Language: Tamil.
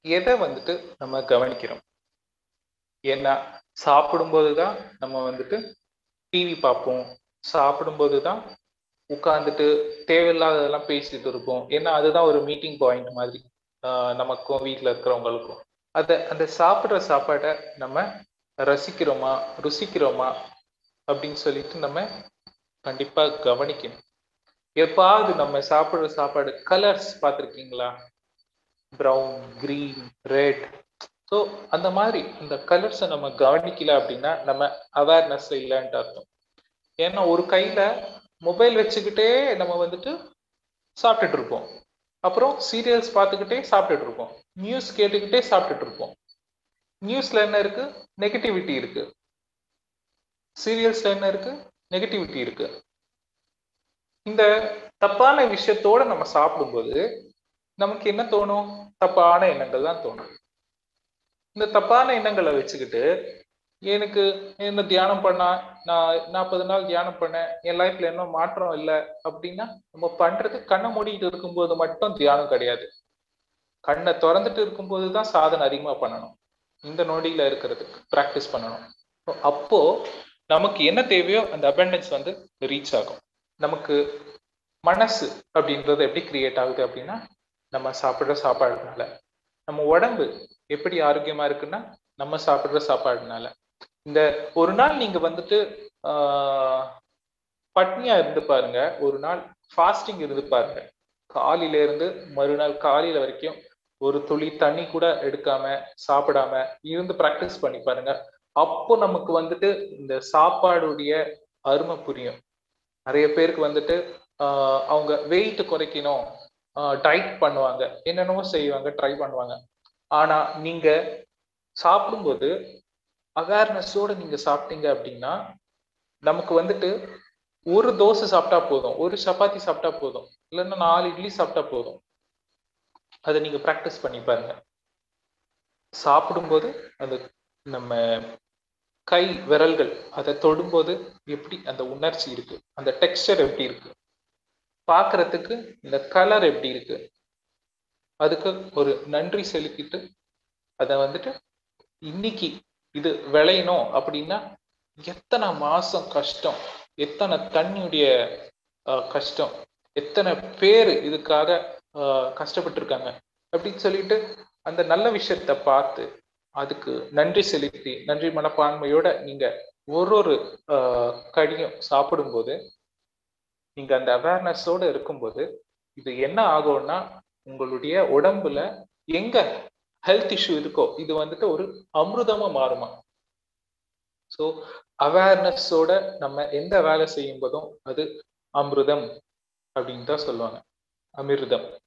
எதை வந்துட்டு நம்ம கவனிக்கிறோம் ஏன்னா சாப்பிடும்போது தான் நம்ம வந்துட்டு டிவி பார்ப்போம் சாப்பிடும்போது தான் உட்காந்துட்டு தேவையில்லாததெல்லாம் பேசிட்டு இருப்போம் ஏன்னா அதுதான் ஒரு மீட்டிங் பாயிண்ட் மாதிரி ஆஹ் நமக்கும் வீட்டில் இருக்கிறவங்களுக்கும் அதை அந்த சாப்பிட்ற சாப்பாடை நம்ம ரசிக்கிறோமா ருசிக்கிறோமா அப்படின்னு சொல்லிட்டு நம்ம கண்டிப்பா கவனிக்கணும் எப்பாவது நம்ம சாப்பிடுற சாப்பாடு கலர்ஸ் பார்த்துருக்கீங்களா ப்ரௌன் கிரீன் ரெட் ஸோ அந்த மாதிரி இந்த கலர்ஸை நம்ம கவனிக்கல அப்படின்னா நம்ம அவேர்னஸ் இல்லைன்ட்டு அர்த்தம் ஏன்னா ஒரு கையில மொபைல் வச்சுக்கிட்டே நம்ம வந்துட்டு சாப்பிட்டுட்டு இருப்போம் அப்புறம் சீரியல்ஸ் பார்த்துக்கிட்டே சாப்பிட்டுட்டு இருப்போம் நியூஸ் கேட்டுக்கிட்டே சாப்பிட்டுட்டு இருப்போம் நியூஸ்ல என்ன இருக்கு நெகட்டிவிட்டி இருக்கு சீரியல்ஸ்ல என்ன இருக்கு நெகட்டிவிட்டி இருக்கு இந்த தப்பான விஷயத்தோட நம்ம சாப்பிடும்போது நமக்கு என்ன தோணும் தப்பான எண்ணங்கள் தான் தோணும் இந்த தப்பான எண்ணங்களை வச்சுக்கிட்டு எனக்கு என்ன தியானம் பண்ணா நான் நாற்பது நாள் தியானம் பண்ணேன் என் லைஃப்ல என்ன மாற்றம் இல்லை அப்படின்னா நம்ம பண்றது கண்ணை மூடிட்டு இருக்கும்போது மட்டும் தியானம் கிடையாது கண்ணை திறந்துட்டு இருக்கும்போது தான் சாதனை அதிகமா பண்ணணும் இந்த நொடியில இருக்கிறதுக்கு ப்ராக்டிஸ் பண்ணணும் அப்போ நமக்கு என்ன தேவையோ அந்த அபண்டன்ஸ் வந்து ரீச் ஆகும் நமக்கு மனசு அப்படின்றது எப்படி கிரியேட் ஆகுது அப்படின்னா நம்ம சாப்பிட்ற சாப்பாடுனால நம்ம உடம்பு எப்படி ஆரோக்கியமா இருக்குன்னா நம்ம சாப்பிட்ற சாப்பாடுனால இந்த ஒரு நாள் நீங்க வந்துட்டு ஆஹ் பட்னியா இருந்து பாருங்க ஒரு நாள் ஃபாஸ்டிங் இருந்து பாருங்க காலையில இருந்து மறுநாள் காலையில வரைக்கும் ஒரு துளி தண்ணி கூட எடுக்காம சாப்பிடாம இருந்து ப்ராக்டிஸ் பண்ணி பாருங்க அப்போ நமக்கு வந்துட்டு இந்த சாப்பாடுடைய அருமை புரியும் நிறைய பேருக்கு வந்துட்டு ஆஹ் அவங்க வெயிட் குறைக்கணும் டயட் பண்ணுவாங்க என்னென்னவோ செய்வாங்க ட்ரை பண்ணுவாங்க ஆனா நீங்க சாப்பிடும்போது அவேர்னஸோட நீங்க சாப்பிட்டீங்க அப்படின்னா நமக்கு வந்துட்டு ஒரு தோசை சாப்பிட்டா போதும் ஒரு சப்பாத்தி சாப்பிட்டா போதும் இல்லைன்னா நாலு இட்லி சாப்பிட்டா போதும் அதை நீங்க ப்ராக்டிஸ் பண்ணி பாருங்க சாப்பிடும்போது அது நம்ம கை விரல்கள் அதை தொடும்போது எப்படி அந்த உணர்ச்சி இருக்கு அந்த டெக்ஸ்டர் எப்படி இருக்கு பார்க்கறதுக்கு இந்த கலர் எப்படி இருக்கு அதுக்கு ஒரு நன்றி செலுத்திட்டு அதை வந்துட்டு இன்னைக்கு இது விளையணும் அப்படின்னா எத்தனை மாசம் கஷ்டம் எத்தனை தண்ணியுடைய கஷ்டம் எத்தனை பேர் இதுக்காக கஷ்டப்பட்டிருக்காங்க அப்படின்னு சொல்லிட்டு அந்த நல்ல விஷயத்த பார்த்து அதுக்கு நன்றி செலுத்தி நன்றி மனப்பான்மையோட நீங்க ஒரு ஒரு கடியும் சாப்பிடும்போது நீங்க அந்த அவேர்னஸோட இருக்கும்போது இது என்ன ஆகும்னா உங்களுடைய உடம்புல எங்க ஹெல்த் இஷ்யூ இருக்கோ இது வந்துட்டு ஒரு அமிர்தமா மாறுமா ஸோ அவேர்னஸோட நம்ம எந்த வேலை செய்யும் போதும் அது அமிர்தம் அப்படின்னு தான் சொல்லுவாங்க அமிர்தம்